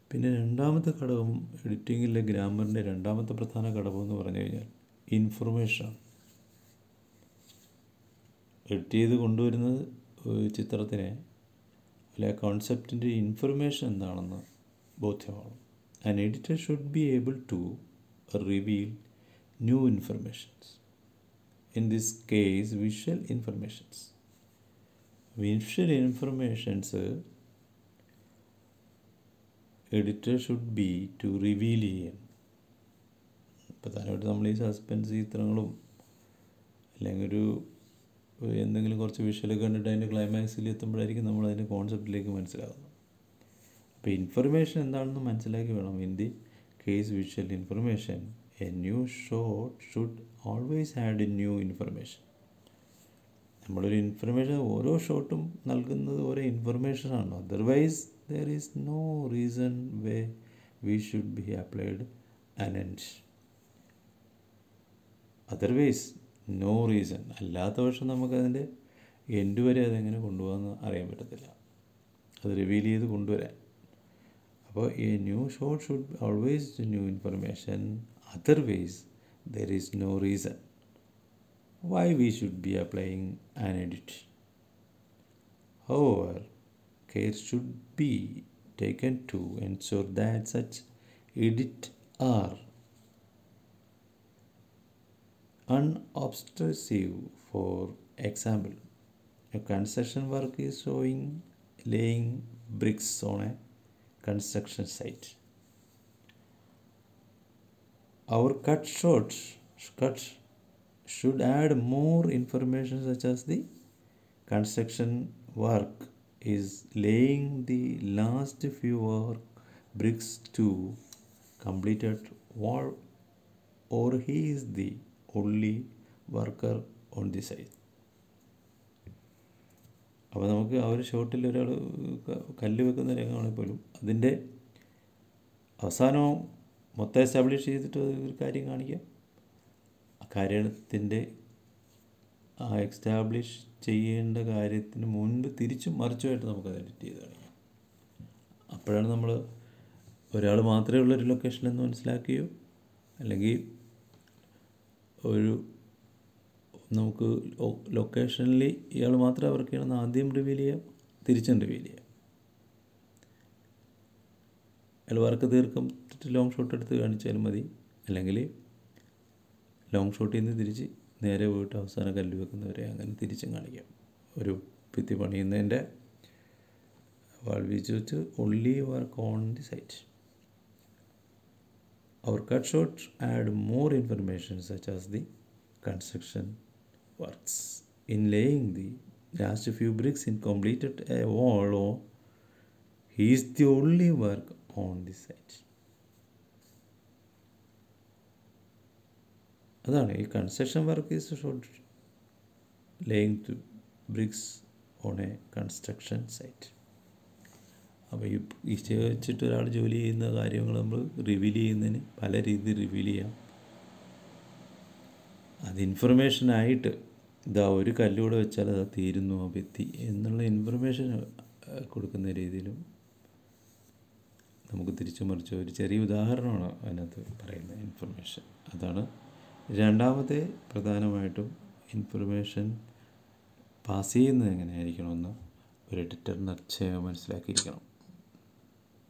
പിന്നെ രണ്ടാമത്തെ ഘടകം എഡിറ്റിങ്ങിലെ ഗ്രാമറിൻ്റെ രണ്ടാമത്തെ പ്രധാന ഘടകം എന്ന് പറഞ്ഞു കഴിഞ്ഞാൽ ഇൻഫർമേഷനാണ് എഡിറ്റ് ചെയ്ത് കൊണ്ടുവരുന്നത് ഒരു ചിത്രത്തിനെ അല്ലെ കോൺസെപ്റ്റിൻ്റെ ഇൻഫർമേഷൻ എന്താണെന്ന് ബോധ്യമാവണം an editor should be able to reveal new informations in this case visual informations visual informations editor should be to reveal ചെയ്യാൻ പ്രധാനമായിട്ട് നമ്മൾ ഈ സസ്പെൻസ് ചിത്രങ്ങളും അല്ലെങ്കിൽ ഒരു ഒരു എന്തെങ്കിലും കുറച്ച് വിഷ്വലൊക്കെ കണ്ടിട്ട് അതിൻ്റെ ക്ലൈമാക്സിൽ എത്തുമ്പോഴായിരിക്കും നമ്മൾ അതിൻ്റെ കോൺസെപ്റ്റിലേക്ക് മനസ്സിലാകുന്നത് അപ്പോൾ ഇൻഫർമേഷൻ എന്താണെന്ന് മനസ്സിലാക്കി വേണം in the case visual information a new shot should always add a new information നമ്മളൊരു ഇൻഫർമേഷൻ ഓരോ ഷോട്ടും നൽകുന്നത് ഓരോ ഇൻഫർമേഷനാണ് otherwise there is no reason why we should be applied അനൻറ്റ് അതർവൈസ് നോ റീസൺ അല്ലാത്ത പക്ഷം നമുക്കതിൻ്റെ എൻഡ് വരെ അതെങ്ങനെ കൊണ്ടുപോകാമെന്ന് അറിയാൻ പറ്റത്തില്ല അത് റിവീൽ ചെയ്ത് കൊണ്ടുവരാൻ അപ്പോൾ ഈ new shot should always new information otherwise there is no reason why we should be applying an edit. However, care should be taken to ensure that such edit are unobtrusive. For example, a construction work is showing laying bricks on a construction site. Our cut short cut should add more information such as the construction work is laying the last few work bricks to completed wall or he is the only worker on the site അപ്പോൾ നമുക്ക് ആ ഒരു ഷോട്ടിൽ ഒരാൾ കല്ല് വെക്കുന്ന രംഗമാണെങ്കിൽ പോലും അതിൻ്റെ അവസാനം മൊത്തം എസ്റ്റാബ്ലിഷ് ചെയ്തിട്ട് ഒരു കാര്യം കാണിക്കാം ആ കാര്യത്തിൻ്റെ ആ എക്സ്റ്റാബ്ലിഷ് ചെയ്യേണ്ട കാര്യത്തിന് മുൻപ് തിരിച്ചും മറിച്ചുമായിട്ട് നമുക്കത് എഡിറ്റ് ചെയ്ത് കാണിക്കാം അപ്പോഴാണ് നമ്മൾ ഒരാൾ മാത്രമേ ഉള്ളൊരു ലൊക്കേഷനെന്ന് മനസ്സിലാക്കുകയോ അല്ലെങ്കിൽ ഒരു നമുക്ക് ലൊക്കേഷനിൽ ഇയാൾ മാത്രമേ വർക്ക് ചെയ്യണമെന്ന് ആദ്യം റിവീൽ ചെയ്യാം തിരിച്ചും റിവീൽ ചെയ്യാം അയാൾ വർക്ക് തീർക്കിട്ട് ലോങ് ഷോട്ട് എടുത്ത് കാണിച്ചാലും മതി അല്ലെങ്കിൽ ലോങ് ഷോട്ടിൽ നിന്ന് തിരിച്ച് നേരെ പോയിട്ട് അവസാനം കല്ല് വെക്കുന്നവരെ അങ്ങനെ തിരിച്ചും കാണിക്കാം ഒരു ഭിത്തി പണിയുന്നതിൻ്റെ വാൾ വീച്ച് വെച്ച് only work on the site our cut shot add more information such as the construction works in laying the last few bricks in completed a wall oh he's the only work on the site അതാണ് ഈ construction work is shot laying two bricks on a construction site അപ്പോൾ ഈ ഈ വെച്ചിട്ട് ഒരാൾ ജോലി ചെയ്യുന്ന കാര്യങ്ങൾ നമ്മൾ റിവീൽ ചെയ്യുന്നതിന് പല രീതിയിൽ റിവീൽ ചെയ്യാം അത് ഇൻഫർമേഷനായിട്ട് ഇതാ ഒരു കല്ലൂടെ വെച്ചാൽ അത് തീരുന്നു ആ ഭിത്തി എന്നുള്ള ഇൻഫർമേഷൻ കൊടുക്കുന്ന രീതിയിലും നമുക്ക് തിരിച്ചു മറിച്ച് ഒരു ചെറിയ ഉദാഹരണമാണ് അതിനകത്ത് പറയുന്നത് ഇൻഫർമേഷൻ അതാണ് രണ്ടാമത്തെ പ്രധാനമായിട്ടും ഇൻഫർമേഷൻ പാസ് ചെയ്യുന്നത് എങ്ങനെയായിരിക്കണമെന്ന് ഒരു എഡിറ്റർ നിശ്ചയം മനസ്സിലാക്കിയിരിക്കണം